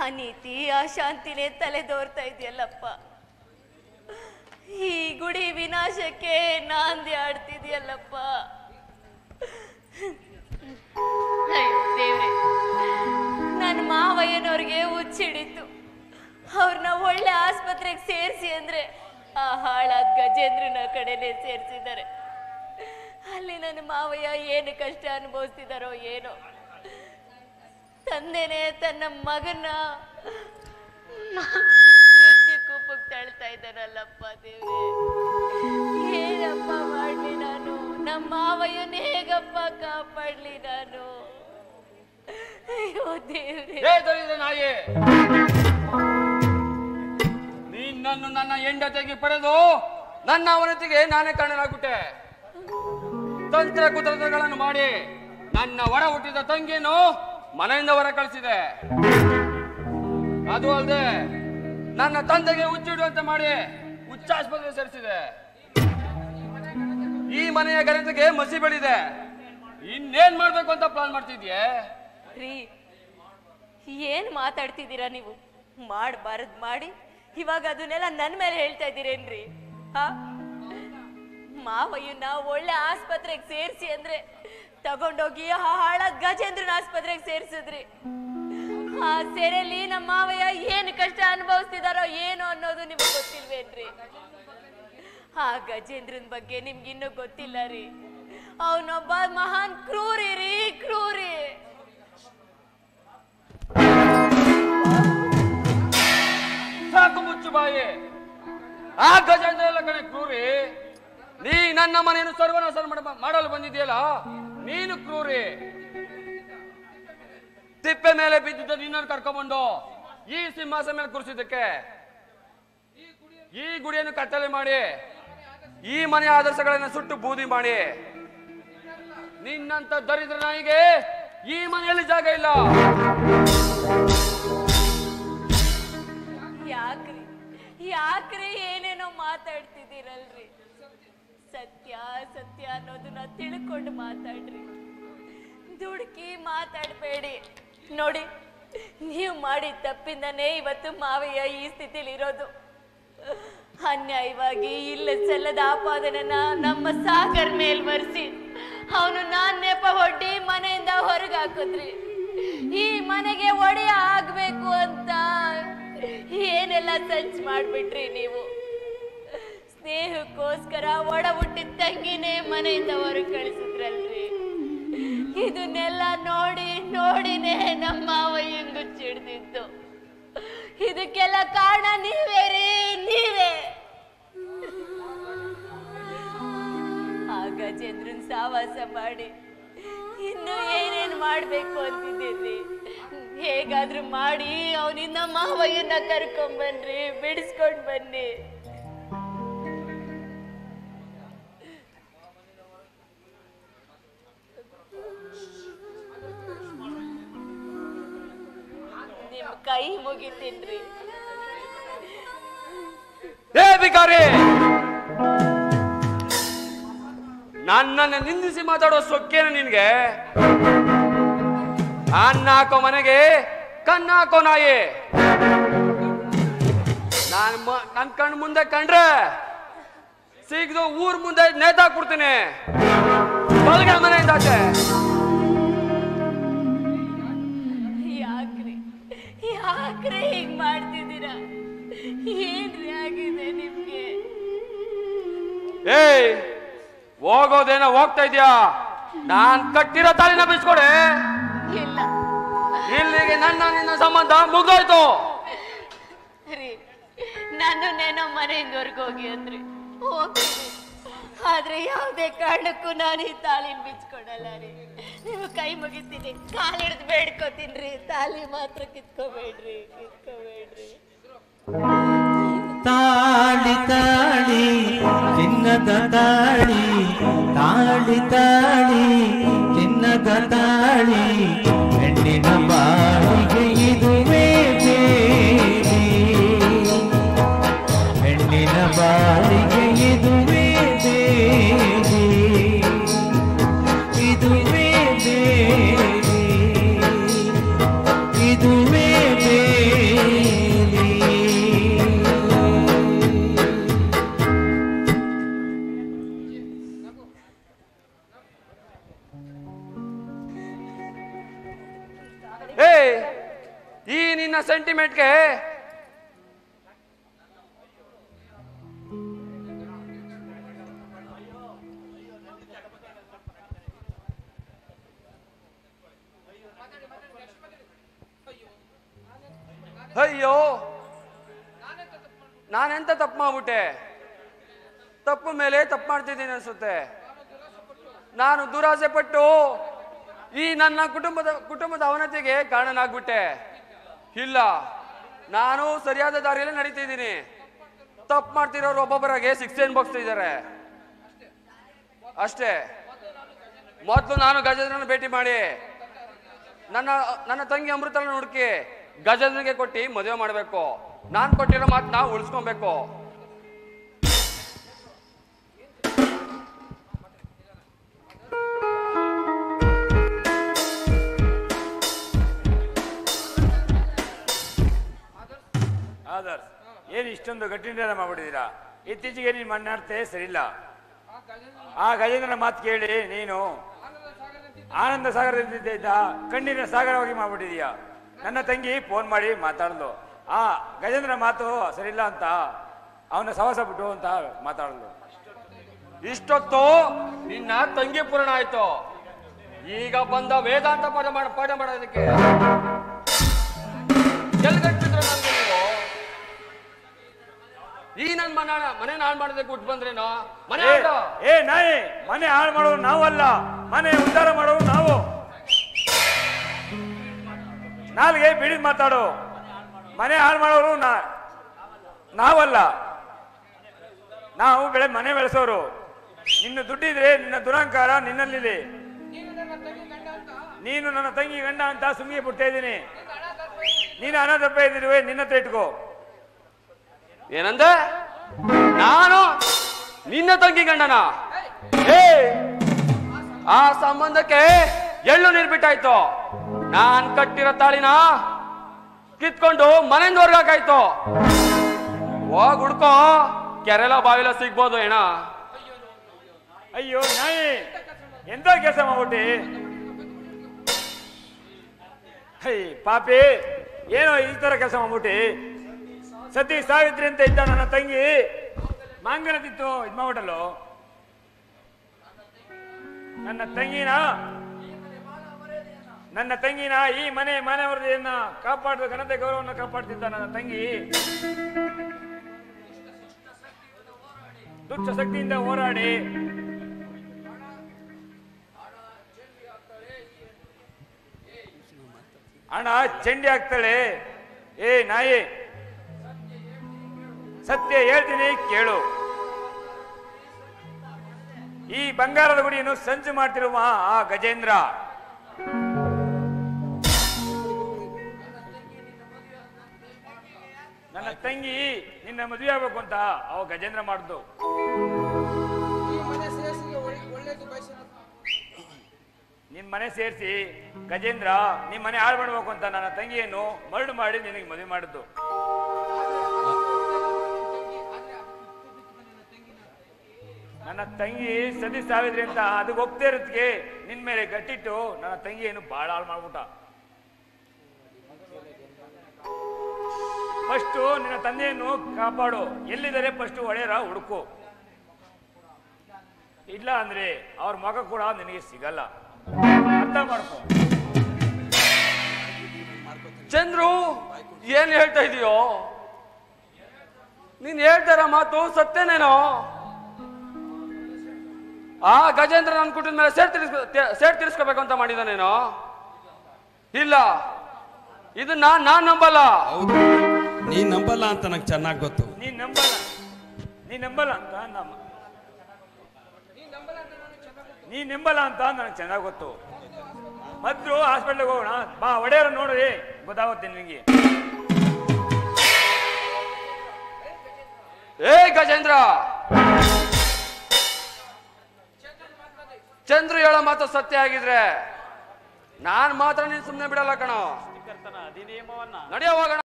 ಅನೀತಿ ಅಶಾಂತಿನೇ ತಲೆದೋರ್ತಾ ಇದೆಯಲ್ಲಪ್ಪ ಈ ಗುಡಿ ವಿನಾಶಕ್ಕೆ ನಾಂದಿ ಆಡ್ತಿದ್ಯಲ್ಲಪ್ಪ ಅಯ್ಯೋ ದೇವ್ರೆ ನನ್ನ ಮಾವಯ್ಯನವ್ರಿಗೆ ಹುಚ್ಚಿಡಿತು ಅವ್ರನ್ನ ಒಳ್ಳೆ ಆಸ್ಪತ್ರೆಗೆ ಸೇರಿಸಿ ಅಂದ್ರೆ ಆ ಹಾಳಾದ ಗಜೇಂದ್ರನ ಕಡೆನೆ ಸೇರಿಸಿದ್ದಾರೆ ಅಲ್ಲಿ ನನ್ನ ಮಾವಯ್ಯ ಏನು ಕಷ್ಟ ಅನುಭವಿಸ್ತಿದಾರೋ ಏನೋ ತಂದೆನೆ ತನ್ನ ಮಗನ ಮೃತ್ಯು ಕೂಪಕ್ಕೆ ತಳ್ತಾ ಇದ್ದಾನಲ್ಲಪ್ಪ ದೇವ್ರೆ ಏನಪ್ಪ ಮಾಡ್ಲಿ ನಾನು ನಮ್ಮ ಮಾವಯ್ಯನ ಹೇಗಪ್ಪ ಕಾಪಾಡ್ಲಿ ನಾನು ಅಯ್ಯೋ ದೇವ್ರೆ ಹೇ ದರಿದ್ರ ನಾಯಿ ನಿನ್ನನ್ನು ನನ್ನ ಹೆಂಡತಿಗೆ ಪಡೆದು ನನ್ನ ಅವನತಿಗೆ ನಾನೇ ಕಾರಣನಾಗ್ಬಿಟ್ಟೆ ತಂತ್ರ ಕುತಂತ್ರಗಳನ್ನು ಮಾಡಿ ನನ್ನ ಹೊರ ಹುಟ್ಟಿದ ತಂಗಿಯನ್ನು ಮನೆಯಿಂದ ಹೊರ ಕಳಿಸಿದೆ ಅದು ಅಲ್ಲದೆ ನನ್ನ ತಂದೆಗೆ ಹುಚ್ಚಿಡುವಂತೆ ಮಾಡಿ ಹುಚ್ಚಾಸ್ಪತ್ರೆ ಸೇರಿಸಿದೆ ಈ ಮನೆಯ ಗಣತಿಗೆ ಮಸಿ ಬೆಳಿದೆ ಇನ್ನೇನ್ ಮಾಡ್ಬೇಕು ಅಂತ ಪ್ಲಾನ್ ಮಾಡ್ತಿದ್ಯೆ ರೀ ಏನ್ ಮಾತಾಡ್ತಿದ್ದೀರಾ ನೀವು ಮಾಡಬಾರದ್ ಮಾಡಿ ಇವಾಗ ಅದನ್ನೆಲ್ಲ ನನ್ನ ಮೇಲೆ ಹೇಳ್ತಾ ಇದ್ದೀರೇನ್ರಿ ಹಾ ಮಾವಯ್ಯನ ಒಳ್ಳೆ ಆಸ್ಪತ್ರೆಗೆ ಸೇರಿಸಿ ಅಂದ್ರೆ ತಗೊಂಡೋಗಿ ಆ ಹಾಳಾದ ಗಜೇಂದ್ರನ ಆಸ್ಪತ್ರೆಗೆ ಸೇರ್ಸಿದ್ರಿ ಆ ಸೆರೆಲಿ ನಮ್ಮ ಮಾವಯ್ಯ ಏನು ಕಷ್ಟ ಅನುಭವಿಸ್ತಿದಾರೋ ಏನೋ ಅನ್ನೋದು ನಿಮ್ಗೆ ಗೊತ್ತಿಲ್ವೇನ್ರಿ ಆ ಗಜೇಂದ್ರನ್ ಬಗ್ಗೆ ನಿಮ್ಗೆ ಇನ್ನೂ ಗೊತ್ತಿಲ್ಲ ರೀ ಅವನೊಬ್ಬ ಮಹಾನ್ ಕ್ರೂರಿ ರೀ ಕ್ರೂರಿ ಸಾಕು ಮುಚ್ಚು ಬಾಯಿ ಆ ಗಜೇಂದ್ರ ಎಲ್ಲ ಕಣೆ ಕ್ರೂರಿ ನೀ ನನ್ನ ಮನೆಯನ್ನು ಸರ್ವನಾಶ ಮಾಡ- ಮಾಡಲು ಬಂದಿದೆಯಲ್ಲ ನೀನು ಕ್ರೂರಿ ತಿಪ್ಪೆ ಮೇಲೆ ಬಿದ್ದಿದ್ದ ನಿನ್ನನ್ನು ಕರ್ಕೊಂಡ್ಬಂದು ಈ ಸಿಂಹಾಸನ ಮೇಲೆ ಕೂರಿಸಿದ್ದಕ್ಕೆ ಈ ಗುಡಿಯನ್ನು ಕತ್ತಲೆ ಮಾಡಿ ಈ ಮನೆಯ ಆದರ್ಶಗಳನ್ನು ಸುಟ್ಟು ಬೂದಿ ಮಾಡಿ ನಿನ್ನಂತ ದರಿದ್ರ ನಾಯಿಗೆ ಈ ಮನೆಯಲ್ಲಿ ಜಾಗ ಇಲ್ಲ ಯಾಕ್ರಿ ಯಾಕ್ರಿ ಏನೇನೋ ಮಾತಾಡ್ತಿದ್ದೀರಲ್ರಿ ಸತ್ಯ ಸತ್ಯ ಅನ್ನೋದನ್ನ ತಿಳ್ಕೊಂಡು ಮಾತಾಡ್ರಿ ದುಡುಕಿ ಮಾತಾಡಬೇಡಿ ನೋಡಿ ನೀವು ಮಾಡಿದ ತಪ್ಪಿಂದನೇ ಇವತ್ತು ಮಾವಯ್ಯ ಈ ಸ್ಥಿತಿಲಿ ಇರೋದು ಅನ್ಯಾಯವಾಗಿ ಇಲ್ಲ ಸಲ್ಲದ ಆಪಾದನೆನ ನಮ್ಮ ಸಾಗರ್ ಮೇಲ್ ಬರ್ಸಿ ಅವನು ನಾನ್ ನೆಪ ಹೊಡ್ಡಿ ಮನೆಯಿಂದ ಹೊರಗೆ ಹಾಕಿದ್ರಿ ಈ ಮನೆಗೆ ಒಡೆಯ ಆಗ್ಬೇಕು ಅಂತ ಏನೆಲ್ಲ ಸಂಚ್ ಮಾಡ್ಬಿಟ್ರಿ ನೀವು ಸ್ನೇಹಕ್ಕೋಸ್ಕರ ಒಡ ಹುಟ್ಟಿದ ತಂಗಿನೇ ಮನೆಯಿಂದ ಹೊರಗೆ ಕಳಿಸಿದ್ರಲ್ರಿ ಇದನ್ನೆಲ್ಲ ನೋಡಿ ನೋಡಿನೇ ನಮ್ಮ ಮಾವಯ್ಯಂಗು ಚಿಡ್ದಿದ್ದು ಇದಕ್ಕೆಲ್ಲ ಕಾರಣ ನೀವೇ ರೀ ನೀವೇ ಆ ಗಜೇಂದ್ರನ್ ಸಾವಾಸ ಮಾಡಿ ಇನ್ನು ಏನೇನ್ ಮಾಡ್ಬೇಕು ಅಂತಿದ್ದೀರಿ ಹೇಗಾದ್ರೂ ಮಾಡಿ ಅವನಿಂದ ಮಾವಯ್ಯನ ಕರ್ಕೊಂಬನ್ರಿ ಬಿಡಿಸ್ಕೊಂಡ್ ಬನ್ನಿ ನಿಮ್ ಕೈ ಮುಗಿತೀನ್ರಿ ಹೇ ಬಿಕಾರಿ ನನ್ನನ್ನು ನಿಂದಿಸಿ ಮಾತಾಡೋ ಸೊಕ್ಕೇನ ನಿನ್ಗೆ ಅನ್ನ ಹಾಕೋ ಮನೆಗೆ ಕನ್ನ ಹಾಕೋ ನಾಯಿ ನಾನು ನನ್ ಕಣ್ ಮುಂದೆ ಕಂಡ್ರೆ ಸಿಗ್ದು ಊರ್ ಮುಂದೆ ನೇತಾಕ್ಬಿಡ್ತೀನಿ ಬಲ್ಗ ಮನೆಯಿಂದ ಆಚೆ ಯಾಕ್ರಿ ಯಾಕ್ರಿ ಹೀಗ್ ಮಾಡ್ತಿದ್ದೀರಾ ಏನ್ರಿ ಆಗಿದೆ ನಿಮ್ಗೆ ಏಯ್ ಹೋಗೋದೇನೋ ಹೋಗ್ತಾ ಇದ್ಯಾ ನಾನ್ ಕಟ್ಟಿರೋ ತಾಲಿನ ಬಿಸ್ಕೊಡೆ ಇಲ್ಲ ಇಲ್ಲಿಗೆ ನನ್ನ ನಿನ್ನ ಸಂಬಂಧ ಮುಗ್ದೋಯ್ತು ರೀ ನನ್ನನ್ನೇನೋ ಮನೆಯಿಂದ ಹೊರ್ಗೋಗಿ ಅಂದ್ರಿ ಹೋಗ್ತೀನಿ ಆದ್ರೆ ಯಾವುದೇ ಕಾರಣಕ್ಕೂ ನಾನು ಈ ತಾಳಿನ ಬಿಚ್ಕೊಡಲ್ಲ ರೀ ನೀವು ಕೈ ಮುಗಿತೀನಿ ಕಾಲು ಹಿಡ್ದು ಬೇಡ್ಕೋತೀನಿ ರೀ ತಾಲಿ ಮಾತ್ರ ಕಿತ್ಕೋಬೇಡ್ರಿ ಕಿತ್ಕೋಬೇಡ್ರಿ ತಾಳಿ ತಾಳಿ ಚಿನ್ನದ ತಾಳಿ ತಾಳಿ ತಾಳಿ ಚಿನ್ನದ ತಾಳಿ ಹೆಣ್ಣಿನ ಬಾಳಿಗೆ ಇದುವೇ ಬೇಡಿ ಹೆಣ್ಣಿನ ಬಾಳಿಗೆ ಇದುವೇ ಬೇಡಿ ಇದುವೇ ಬೇಡಿ ಇದುವೇ ಬೇಡಿ ಈ ನಿನ್ನ ಸೆಂಟಿಮೆಂಟ್ಗೆ ಅಯ್ಯೋ ನಾನೆಂತ ತಪ್ಪು ಮಾಡ್ಬಿಟ್ಟೆ ತಪ್ಪು ಮೇಲೆ ತಪ್ಪು ಮಾಡ್ತಿದ್ದೀನಿ ಅನ್ಸುತ್ತೆ ನಾನು ದುರಾಸೆ ಪಟ್ಟು ಈ ನನ್ನ ಕುಟುಂಬದ ಕುಟುಂಬದ ಅವನತಿಗೆ ಕಾರಣನಾಗ್ಬಿಟ್ಟೆ ಇಲ್ಲ ನಾನು ಸರಿಯಾದ ದಾರಿಯಲ್ಲಿ ನಡೀತಿದ್ದೀನಿ ತಪ್ಪು ಮಾಡ್ತಿರೋರು ಒಬ್ಬೊಬ್ಬರಾಗೆ ಸಿಕ್ಸ್ಟೀನ್ ಇದ್ದಾರೆ ಅಷ್ಟೇ ಮೊದಲು ನಾನು ಗಜೇಂದ್ರನ ಭೇಟಿ ಮಾಡಿ ನನ್ನ ನನ್ನ ತಂಗಿ ಅಮೃತನ ಹುಡುಕಿ ಗಜೇಂದ್ರನಿಗೆ ಕೊಟ್ಟು ಮದುವೆ ಮಾಡಬೇಕು ನಾನು ಕೊಟ್ಟಿರೋ ಮಾತನ್ನ ಉಳಿಸ್ಕೊಬೇಕು ಆದರ್ಶ್ ಏನು ಇಷ್ಟೊಂದು ಗಟ್ಟಿ ನಿರ್ಧಾರ ಮಾಡ್ಬಿಟ್ಟಿದ್ದೀರಾ ಇತ್ತೀಚೆಗೆ ನೀನು ಮಣ್ಣಾಡ್ತೆ ಸರಿಯಿಲ್ಲ ಆ ಗಜೇಂದ್ರನ ಮಾತು ಕೇಳಿ ನೀನು ಆನಂದ ಸಾಗರದಿಂದ ಇದ್ದ ಕಣ್ಣೀರಿನ ಸಾಗರವಾಗಿ ಮಾಡ್ಬಿಟ್ಟಿದೀಯ ನನ್ನ ತಂಗಿ ಫೋನ್ ಮಾಡಿ ಮಾತಾಡಲು ಆ ಗಜೇಂದ್ರನ ಮಾತು ಸರಿಯಿಲ್ಲ ಅಂತ ಅವನ ಸಹವಾಸ ಬಿಟ್ಟು ಅಂತ ಮಾತಾಡಲು ಇಷ್ಟೊತ್ತು ನಿನ್ನ ತಂಗಿ ಪೂರ್ಣ ಆಯ್ತು ಈಗ ಬಂದ ವೇದಾಂತ ಪಾಠ ಮಾಡ ಪಾಠ ಮಾಡೋದಕ್ಕೆ ಎಲ್ಗಟ್ಟಿದ್ರು ನನ್ಗೆ ನೀವು ಈ ನನ್ ಮನ ಮನೆ ನಾಳ್ ಮಾಡೋದಕ್ಕೆ ಉಟ್ ಬಂದ್ರೇನೋ ಮನೆ ಏ, ಆಟೋ ಏ ನಾಯಿ ಮನೆ ಹಾಳು ಮಾಡೋರು ನಾವಲ್ಲ ಮನೆ ಉದ್ಧಾರ ಮಾಡೋರು ನಾವು ನಾಲ್ಗೆ ಬಿಡಿದ್ ಮಾತಾಡು ಮನೆ ಹಾಳು ಮಾಡೋರು ನಾ ನಾವಲ್ಲ ನಾವು ಬೆಳೆ ಮನೆ ಬೆಳೆಸೋರು ನಿನ್ನ ದುಡ್ಡಿದ್ರೆ ನಿನ್ನ ದುರಹಂಕಾರ ನಿನ್ನಲ್ಲಿದೆ ನೀನು ನನ್ನ ತಂಗಿ ಗಂಡ ಅಂತ ಸುಮ್ಗೆ ಬಿಡ್ತಾ ಇದ್ದೀನಿ ನೀನು ಅನಾಥ ರೂಪಾಯಿ ಇದ್ದಿರುವೆ ನಿನ್ನ ಹತ್ರ ಇಟ್ಕೋ ಏನಂದೆ ನಾನು ನಿನ್ನ ತಂಗಿ ಗಂಡನ ಏ ಆ ಸಂಬಂಧಕ್ಕೆ ಎಳ್ಳು ನೀರು ಬಿಟ್ಟಾಯ್ತು ನಾನ್ ಕಟ್ಟಿರೋ ತಾಳಿನ ಕಿತ್ಕೊಂಡು ಮನೆಯಿಂದ ಹೊರ್ಗಾಕಾಯ್ತು ಹೋಗ್ ಹುಡ್ಕೋ ಕೆರೆಲ ಬಾವಿಲ ಸಿಗ್ಬೋದು ಏನ ಅಯ್ಯೋ ನಾಯಿ ಎಂತ ಕೆಲಸ ಮಾಡ್ಬಿಟ್ಟಿ ಹೈ ಪಾಪಿ ಏನೋ ಈ ತರ ಕೆಲಸ ಮಾಡ್ಬಿಟ್ಟಿ ಸತಿ ಸಾವಿತ್ರಿ ಅಂತ ಇದ್ದ ನನ್ನ ತಂಗಿ ಮಾಂಗಲದಿತ್ತು ಇದ್ ಮಾಡ್ಬಿಟ್ಟಲು ನನ್ನ ತಂಗಿನ ನನ್ನ ತಂಗಿನ ಈ ಮನೆ ಮನೆಯವರನ್ನ ಕಾಪಾಡಿದ ಘನತೆ ಗೌರವವನ್ನು ಕಾಪಾಡ್ತಿದ್ದ ನನ್ನ ತಂಗಿ ದುಷ್ಟ ಶಕ್ತಿಯಿಂದ ಹೋರಾಡಿ ಹಣ ಚಂಡಿ ಆಗ್ತಾಳೆ ಏ ನಾಯಿ ಸತ್ಯ ಹೇಳ್ತೀನಿ ಕೇಳು ಈ ಬಂಗಾರದ ಗುಡಿಯನ್ನು ಸಂಚು ಮಾಡ್ತಿರುವ ಆ ಗಜೇಂದ್ರ ನನ್ನ ತಂಗಿ ನಿನ್ನ ಮದುವೆ ಆಗ್ಬೇಕು ಅಂತ ಅವ ಗಜೇಂದ್ರ ಮಾಡ್ದು ನಿನ್ ಮನೆ ಸೇರಿಸಿ ಗಜೇಂದ್ರ ನಿಮ್ ಮನೆ ಹಾಳು ಮಾಡ್ಬೇಕು ಅಂತ ನನ್ನ ತಂಗಿಯನ್ನು ಮರಳು ಮಾಡಿ ನಿನಗೆ ಮದುವೆ ಮಾಡಿದ್ದು ನನ್ನ ತಂಗಿ ಸತಿ ಸಾವಿದ್ರಿ ಅಂತ ಅದಕ್ಕೆ ಒಪ್ತೇ ಇರೋದಕ್ಕೆ ನಿನ್ ಮೇಲೆ ಗಟ್ಟಿಟ್ಟು ನನ್ನ ತಂಗಿಯನ್ನು ಬಹಳ ಹಾಳು ಮಾಡ್ಬಿಟ್ಟ ಫಸ್ಟು ನಿನ್ನ ತಂದೆಯನ್ನು ಕಾಪಾಡು ಎಲ್ಲಿದ್ದಾರೆ ಫಸ್ಟ್ ಒಳ್ಳೆಯರ ಹುಡುಕು ಇಲ್ಲ ಅಂದ್ರೆ ಅವ್ರ ಮಗ ಕೂಡ ನಿನಗೆ ಸಿಗಲ್ಲ ಅರ್ಥ ಮಾಡ್ಕೊ ಚಂದ್ರು ಏನ್ ಹೇಳ್ತಾ ಇದೀಯೋ ನೀನ್ ಹೇಳ್ತಾರ ಮಾತು ಸತ್ಯನೇನೋ ಆ ಗಜೇಂದ್ರ ನನ್ನ ಕುಟುಂಬದ ಮೇಲೆ ಸೇರ್ ತೀರಿಸ್ಕೊ ಸೇರ್ ತೀರಿಸ್ಕೋಬೇಕು ಅಂತ ಮಾಡಿದಾನೇನೋ ಇಲ್ಲ ಇದನ್ನ ನಾನ್ ನಂಬಲ್ಲ ಹೌದು ನೀನ್ ನಂಬಲ್ಲ ಅಂತ ನಂಗೆ ಚೆನ್ನಾಗಿ ಗೊತ್ತು ನೀನ್ ನಂಬಲ್ಲ ನೀ ನಂಬಲ್ಲ ಅಂತ ನಮ್ಮ ನೀ ನಂಬಲ್ಲ ಅಂತ ನನಗೆ ಚೆನ್ನಾಗಿ ಗೊತ್ತು ಮೊದ್ಲು ಹಾಸ್ಪಿಟ್ಲಿಗೆ ಹೋಗೋಣ ಬಾ ಒಡೆಯರ ನೋಡ್ರಿ ಗೊತ್ತಾಗುತ್ತೆ ನಿನಗೆ ಏ ಗಜೇಂದ್ರ ಚಂದ್ರು ಹೇಳೋ ಮಾತು ಸತ್ಯ ಆಗಿದ್ರೆ ನಾನ್ ಮಾತ್ರ ನೀನ್ ಸುಮ್ನೆ ಬಿಡಲ್ಲ ಕಣೋ ನಡೆಯ ಹೋಗೋಣ